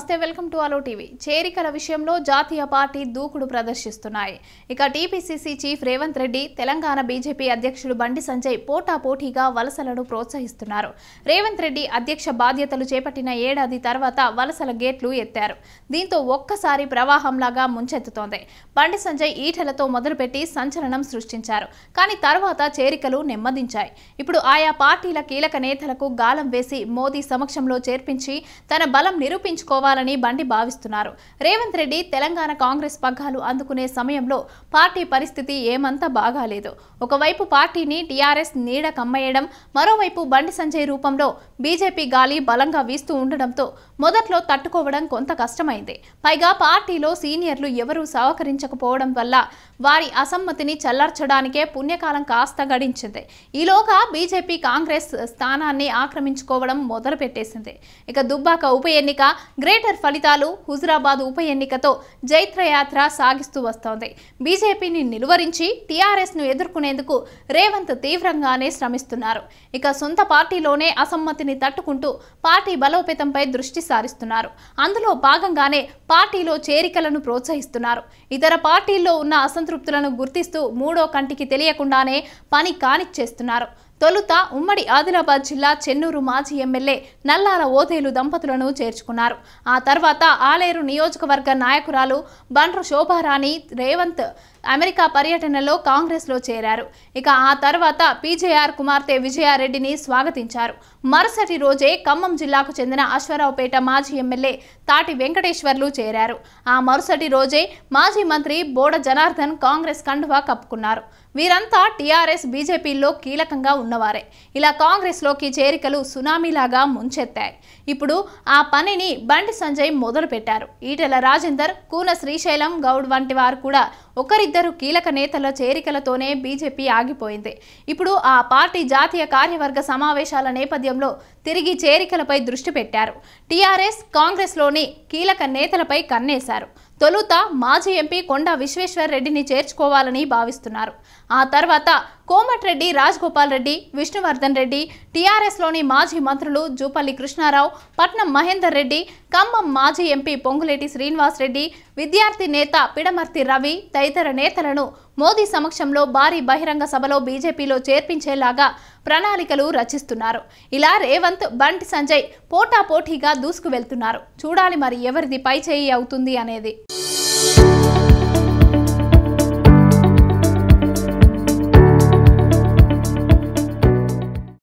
నమస్తే welcome to అలో TV చేరికల విషయంలో జాతీయ పార్టీ దూకుడు ప్రదర్శిస్తున్నాయి ఇక TPCC chief Revanth Reddy Telangana BJP అధ్యక్షుడు బండి సంజయ్ పోటాపోటీగా వలసలను ప్రోత్సహిస్తున్నారు రేవంత్ రెడ్డి అధ్యక్ష బాధ్యతలు చేపట్టిన ఏడాది తర్వాత వలసల గేట్లు ఎత్తారు దీంతో ఒక్కసారి ప్రవాహంలాగా ముంచెత్తుతోంది బండి సంజయ్ ఈటెలతో మొదలుపెట్టి సంచలనం సృష్టించారు కానీ తర్వాత చేరికలు నెమ్మదించాయి ఇప్పుడు ఆయా పార్టీల కీలక నేతలకు గాలం వేసి మోదీ సమక్షంలో చేర్పించి తన బలం నిరూపించుకోవాలని బండి భావిస్తున్నారు రేవంత్ రెడ్డి తెలంగాణ కాంగ్రెస్ పగ్గాలు అందుకునే సమయంలో పార్టీ పరిస్థితి ఏమంతా బాగాలేదు ఒకవైపు పార్టీని టీఆర్ఎస్ నీడ కమ్మేయడం మరోవైపు బండి సంజయ్ రూపంలో బీజేపీ గాలి బలంగా వీస్తూ ఉండడంతో మొదట్లో తట్టుకోవడం కొంత కష్టమైంది పైగా పార్టీలో సీనియర్లు ఎవరూ సహకరించకపోవడం వల్ల వారి అసమ్మతిని చల్లార్చడానికే పుణ్యకాలం కాస్త గడించింది ఈలోగా బీజేపీ కాంగ్రెస్ స్థానాన్ని ఆక్రమించుకోవడం మొదలుపెట్టేసింది ఇక దుబ్బాక ఉప ఎన్నిక గ్రేటర్ ఫలితాలు హుజురాబాద్ ఉప ఎన్నికతో జైత్రయాత్ర సాగిస్తూ వస్తోంది బీజేపీని నిలువరించి టీఆర్ఎస్ ను ఎదుర్కొనేందుకు రేవంత్ తీవ్రంగానే శ్రమిస్తున్నారు ఇక సొంత పార్టీలోనే అసమ్మతిని తట్టుకుంటూ పార్టీ బలోపేతంపై దృష్టి సారిస్తున్నారు అందులో భాగంగానే పార్టీలో చేరికలను ప్రోత్సహిస్తున్నారు ఇతర పార్టీల్లో ఉన్న అసంతృప్తులను గుర్తిస్తూ మూడో కంటికి తెలియకుండానే పని కానిచ్చేస్తున్నారు తొలుత ఉమ్మడి ఆదిలాబాద్ జిల్లా చెన్నూరు మాజీ ఎమ్మెల్యే నల్లాల ఓదేలు దంపతులను చేర్చుకున్నారు ఆ తర్వాత ఆలేరు నియోజకవర్గ నాయకురాలు బండ్రు శోభారాణి రేవంత్ అమెరికా పర్యటనలో కాంగ్రెస్లో చేరారు ఇక ఆ తర్వాత పీజేఆర్ కుమార్తె విజయారెడ్డిని స్వాగతించారు మరుసటి రోజే ఖమ్మం జిల్లాకు చెందిన అశ్వరావుపేట మాజీ ఎమ్మెల్యే తాటి వెంకటేశ్వర్లు చేరారు ఆ మరుసటి రోజే మాజీ మంత్రి బోడ జనార్దన్ కాంగ్రెస్ కండువా కప్పుకున్నారు వీరంతా టీఆర్ఎస్ బీజేపీలో కీలకంగా ఉన్నవారే ఇలా కాంగ్రెస్లోకి చేరికలు సునామీలాగా ముంచెత్తాయి ఇప్పుడు ఆ పనిని బండి సంజయ్ మొదలుపెట్టారు ఈటెల రాజేందర్ కూన శ్రీశైలం గౌడ్ వంటి వారు కూడా ఒకరిద్దరు కీలక నేతల చేరికలతోనే బీజేపీ ఆగిపోయింది ఇప్పుడు ఆ పార్టీ జాతీయ కార్యవర్గ సమావేశాల నేపథ్యంలో తిరిగి చేరికలపై దృష్టి పెట్టారు టీఆర్ఎస్ కాంగ్రెస్లోని కీలక నేతలపై కన్నేశారు తొలుత మాజీ ఎంపీ కొండా విశ్వేశ్వర్ రెడ్డిని చేర్చుకోవాలని భావిస్తున్నారు ఆ తర్వాత కోమటిరెడ్డి రాజగోపాల్ రెడ్డి విష్ణువర్ధన్ రెడ్డి టీఆర్ఎస్లోని మాజీ మంత్రులు జూపల్లి కృష్ణారావు పట్నం మహేందర్ రెడ్డి ఖమ్మం మాజీ ఎంపీ పొంగులేటి శ్రీనివాస్ రెడ్డి విద్యార్థి నేత పిడమర్తి రవి తదితర నేతలను మోదీ సమక్షంలో భారీ బహిరంగ సభలో బీజేపీలో చేర్పించేలాగా ప్రణాళికలు రచిస్తున్నారు ఇలా రేవంత్ బంటి సంజయ్ పోటాపోటీగా దూసుకు వెళ్తున్నారు చూడాలి మరి ఎవరిది పై చేయి అవుతుంది అనేది